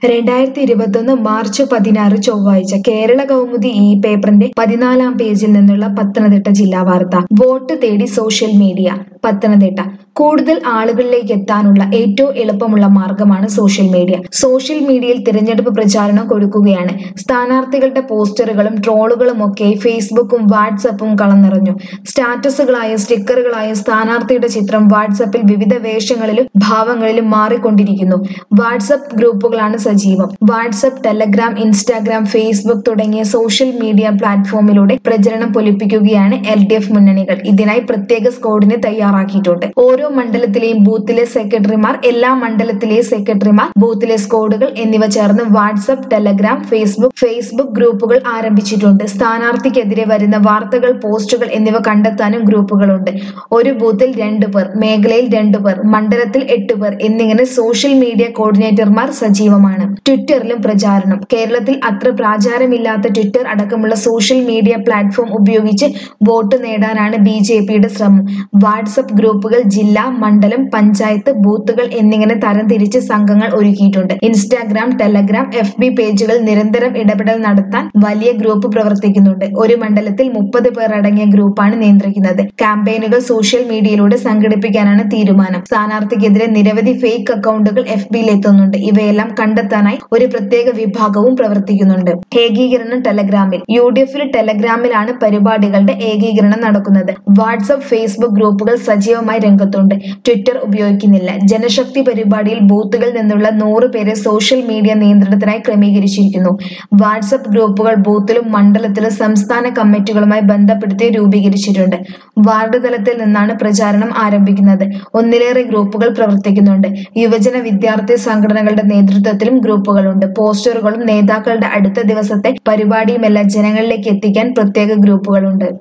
രണ്ടായിരത്തി ഇരുപത്തൊന്ന് മാർച്ച് പതിനാറ് ചൊവ്വാഴ്ച കേരള കൗമുദി ഈ പേപ്പറിന്റെ പതിനാലാം പേജിൽ നിന്നുള്ള പത്തനംതിട്ട ജില്ലാ വാർത്ത വോട്ട് തേടി സോഷ്യൽ മീഡിയ പത്തനംതിട്ട കൂടുതൽ ആളുകളിലേക്ക് എത്താനുള്ള ഏറ്റവും എളുപ്പമുള്ള മാർഗമാണ് സോഷ്യൽ മീഡിയ സോഷ്യൽ മീഡിയയിൽ തിരഞ്ഞെടുപ്പ് പ്രചാരണം കൊടുക്കുകയാണ് സ്ഥാനാർത്ഥികളുടെ പോസ്റ്ററുകളും ട്രോളുകളും ഒക്കെ ഫേസ്ബുക്കും വാട്സപ്പും കളന്നിറഞ്ഞു സ്റ്റാറ്റസുകളായ സ്റ്റിക്കറുകളായ സ്ഥാനാർത്ഥിയുടെ ചിത്രം വാട്സപ്പിൽ വിവിധ വേഷങ്ങളിലും ഭാവങ്ങളിലും മാറിക്കൊണ്ടിരിക്കുന്നു വാട്സപ്പ് ഗ്രൂപ്പുകളാണ് സജീവം വാട്സപ്പ് ടെലഗ്രാം ഇൻസ്റ്റാഗ്രാം ഫേസ്ബുക്ക് തുടങ്ങിയ സോഷ്യൽ മീഡിയ പ്ലാറ്റ്ഫോമിലൂടെ പ്രചരണം പൊലിപ്പിക്കുകയാണ് എൽ ഡി എഫ് മുന്നണികൾ ഇതിനായി പ്രത്യേക സ്ക്വാഡിനെ തയ്യാറാക്കിയിട്ടുണ്ട് ഓരോ മണ്ഡലത്തിലെയും ബൂത്തിലെ സെക്രട്ടറിമാർ എല്ലാ മണ്ഡലത്തിലെ സെക്രട്ടറിമാർ ബൂത്തിലെ സ്ക്വാഡുകൾ എന്നിവ ചേർന്ന് വാട്സപ്പ് ടെലഗ്രാം ഫേസ്ബുക്ക് ഫേസ്ബുക്ക് ഗ്രൂപ്പുകൾ ആരംഭിച്ചിട്ടുണ്ട് സ്ഥാനാർത്ഥിക്കെതിരെ വരുന്ന വാർത്തകൾ പോസ്റ്റുകൾ എന്നിവ കണ്ടെത്താനും ഗ്രൂപ്പുകളുണ്ട് ഒരു ബൂത്തിൽ രണ്ടു പേർ മേഖലയിൽ രണ്ടു പേർ മണ്ഡലത്തിൽ എട്ട് പേർ എന്നിങ്ങനെ സോഷ്യൽ മീഡിയ കോർഡിനേറ്റർമാർ സജീവമാണ് ട്വിറ്ററിലും പ്രചാരണം കേരളത്തിൽ അത്ര പ്രാചാരമില്ലാത്ത ട്വിറ്റർ അടക്കമുള്ള സോഷ്യൽ മീഡിയ പ്ലാറ്റ്ഫോം ഉപയോഗിച്ച് വോട്ട് നേടാനാണ് ബി ജെ പിയുടെ ശ്രമം വാട്സപ്പ് ഗ്രൂപ്പുകൾ ജില്ലാ മണ്ഡലം പഞ്ചായത്ത് ബൂത്തുകൾ എന്നിങ്ങനെ തരംതിരിച്ച് സംഘങ്ങൾ ഒരുക്കിയിട്ടുണ്ട് ഇൻസ്റ്റാഗ്രാം ടെലഗ്രാം എഫ് ബി പേജുകൾ നിരന്തരം ഇടപെടൽ നടത്താൻ വലിയ ഗ്രൂപ്പ് പ്രവർത്തിക്കുന്നുണ്ട് ഒരു മണ്ഡലത്തിൽ മുപ്പത് പേർ അടങ്ങിയ ഗ്രൂപ്പാണ് നിയന്ത്രിക്കുന്നത് ക്യാമ്പയിനുകൾ സോഷ്യൽ മീഡിയയിലൂടെ സംഘടിപ്പിക്കാനാണ് തീരുമാനം സ്ഥാനാർത്ഥിക്കെതിരെ നിരവധി ഫേക്ക് അക്കൗണ്ടുകൾ എഫ് ബിയിൽ എത്തുന്നുണ്ട് ഇവയെല്ലാം കണ്ടെത്താനായി ഒരു പ്രത്യേക വിഭാഗവും പ്രവർത്തിക്കുന്നുണ്ട് ഏകീകരണം ടെലഗ്രാമിൽ യു ഡി എഫിൽ ടെലഗ്രാമിലാണ് പരിപാടികളുടെ ഏകീകരണം നടക്കുന്നത് വാട്സപ്പ് ഫേസ്ബുക്ക് ഗ്രൂപ്പുകൾ സജീവമായി രംഗത്തുണ്ട് ട്വിറ്റർ ഉപയോഗിക്കുന്നില്ല ജനശക്തി പരിപാടിയിൽ ബൂത്തുകളിൽ നിന്നുള്ള നൂറ് പേരെ സോഷ്യൽ മീഡിയ നിയന്ത്രണത്തിനായി ക്രമീകരിച്ചിരിക്കുന്നു വാട്സപ്പ് ഗ്രൂപ്പുകൾ ബൂത്തിലും മണ്ഡലത്തിലും സംസ്ഥാന കമ്മിറ്റികളുമായി ബന്ധപ്പെടുത്തി രൂപീകരിച്ചിട്ടുണ്ട് വാർഡ് തലത്തിൽ നിന്നാണ് പ്രചാരണം ആരംഭിക്കുന്നത് ഒന്നിലേറെ ഗ്രൂപ്പുകൾ പ്രവർത്തിക്കുന്നുണ്ട് യുവജന വിദ്യാർത്ഥി സംഘടനകളുടെ നേതൃത്വത്തിലും ഗ്രൂപ്പുകളുണ്ട് പോസ്റ്ററുകളും നേതാക്കളുടെ അടുത്ത ദിവസത്തെ പരിപാടിയുമെല്ലാം ജനങ്ങളിലേക്ക് എത്തിക്കാൻ പ്രത്യേക ഗ്രൂപ്പുകളുണ്ട്